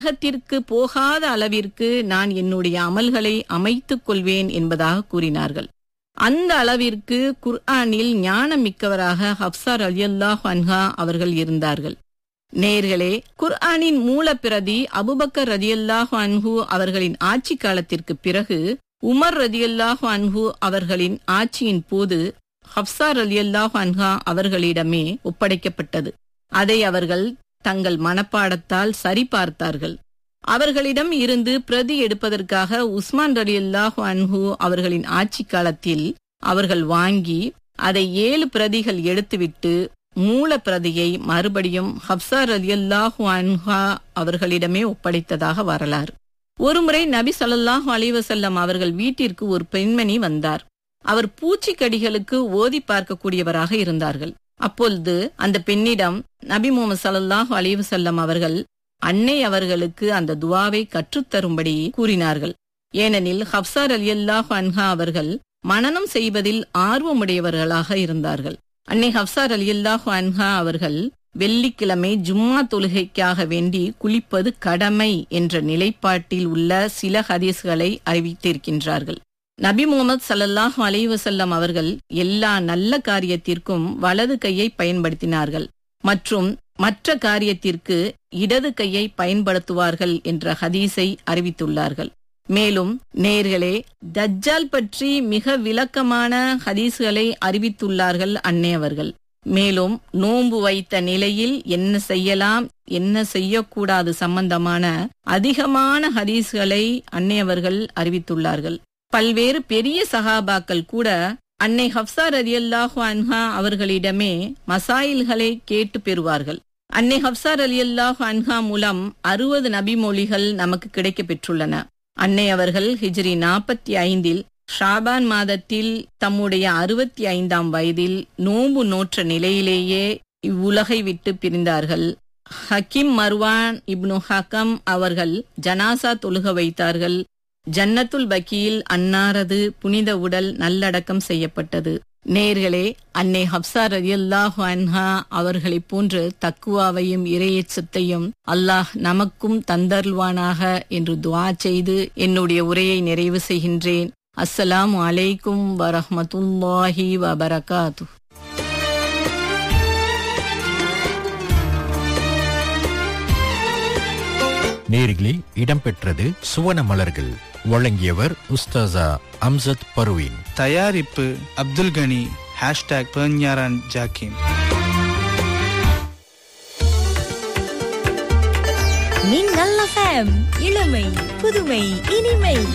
நரகத்திற்கு போகாத அளவிற்கு நான் என்னுடைய அமல்களை அமைத்துக் கொள்வேன் என்பதாக கூறினார்கள் அந்த அளவிற்கு குர்ஆனில் ஞானம் மிக்கவராக ஹப்சார் அலியல்லாஹ் அன்ஹா அவர்கள் இருந்தார்கள் நேர்களே குர்ஆனின் மூலப்பிரதி அபுபக்கர் ரதியல்லாஹு அன்ஹு அவர்களின் ஆட்சி காலத்திற்கு பிறகு உமர் ரதியல்லாஹு அன்ஹு அவர்களின் ஆட்சியின் போது ஹப்சார் ரலியல்லாஹு அன்ஹா அவர்களிடமே ஒப்படைக்கப்பட்டது அதை அவர்கள் தங்கள் மனப்பாடத்தால் சரிபார்த்தார்கள் அவர்களிடம் இருந்து பிரதி எடுப்பதற்காக உஸ்மான் ரலியல்லாஹு அன்ஹு அவர்களின் ஆட்சி காலத்தில் அவர்கள் வாங்கி அதை ஏழு பிரதிகள் எடுத்துவிட்டு மூல பிரதியை மறுபடியும் ஹப்சார் ரலியல்லாஹு அன்ஹா அவர்களிடமே ஒப்படைத்ததாக வரலாறு ஒருமுறை நபி ஸல்லல்லாஹு அலைஹி வஸல்லம் அவர்கள் வீட்டிற்கு ஒரு பெண்மணி வந்தார் அவர் பூச்சிக்கடிகளுக்கு ஓதி பார்க்கக்கூடியவராக இருந்தார்கள் அப்பொழுது அந்த பெண்ணிடம் நபி முகமது ஸல்லல்லாஹு அலைஹி வஸல்லம் அவர்கள் அன்னை அவர்களுக்கு அந்த துவாவை கற்றுத்தரும்படி கூறினார்கள் ஏனெனில் ஹப்சார் அலியல்லாஹு அன்ஹா அவர்கள் மனனம் செய்வதில் ஆர்வமுடையவர்களாக இருந்தார்கள் அன்னை ஹப்சார் அலியல்லாஹு அன்ஹா அவர்கள் வெள்ளிக்கிழமை ஜும்மா தொழுகைக்காக வேண்டி குளிப்பது கடமை என்ற நிலைப்பாட்டில் உள்ள சில ஹதீஸ்களை அறிவித்திருக்கின்றார்கள் நபி முகமது சல்லல்லாஹு அலைஹி வஸல்லம் அவர்கள் எல்லா நல்ல காரியத்திற்கும் வலது கையை பயன்படுத்தினார்கள் மற்றும் மற்ற காரியத்திற்கு இடது கையை பயன்படுத்துவார்கள் என்ற ஹதீஸை அறிவித்துள்ளார்கள் மேலும் நேர்களே தஜ்ஜால் பற்றி மிக விளக்கமான ஹதீஸ்களை அறிவித்துள்ளார்கள் அன்னை அவர்கள் மேலும் நோன்பு வைத்த நிலையில் என்ன செய்யலாம் என்ன செய்யக்கூடாது சம்பந்தமான அதிகமான ஹதீஸ்களை அன்னை அவர்கள் அறிவித்துள்ளார்கள் பல்வேறு பெரிய சகாபாக்கள் கூட அன்னை ஹப்சா ரலியல்லாஹு அன்ஹா அவர்களிடமே மசாயில்களை கேட்டு பெறுவார்கள் அன்னை ஹப்சா ரலியல்லாஹு அன்ஹா மூலம் அறுபது நபிமொழிகள் நமக்கு கிடைக்க பெற்றுள்ளன அன்னை அவர்கள் ஹிஜ்ரி நாற்பத்தி ஐந்தில் ஷாபான் மாதத்தில் தம்முடைய அறுபத்தி ஐந்தாம் வயதில் நோன்பு நோற்ற நிலையிலேயே இவ்வுலகை விட்டு பிரிந்தார்கள் ஹக்கிம் மர்வான் இப்னு ஹக்கம் அவர்கள் ஜனாசா தொழுக வைத்தார்கள் ஜன்னத்துல் பக்கியில் அன்னாரது புனித உடல் நல்லடக்கம் செய்யப்பட்டது நேர்களே அன்னை ஹப்சா ரலியல்லாஹு அன்ஹா அவர்களைப் போன்று தக்குவாவையும் இரையச்சத்தையும் அல்லாஹ் நமக்கும் தந்தருள்வானாக என்று துவா செய்து என்னுடைய உரையை நிறைவு செய்கின்றேன் அஸ்ஸலாமு அலைக்கும் வரஹ்மத்துல்லாஹி வபரகாத்து நேரிலே இடம்பெற்றது சுவன மலர்கள் வழங்கியவர் உஸ்தாசா அம்சத் பர்வீன் தயாரிப்பு அப்துல் கனி ஹேஷ்டாக் பெர்ஞாரான் ஜாக்கிம் மின்னல் எஃப்எம் இளமை புதுமை இனிமை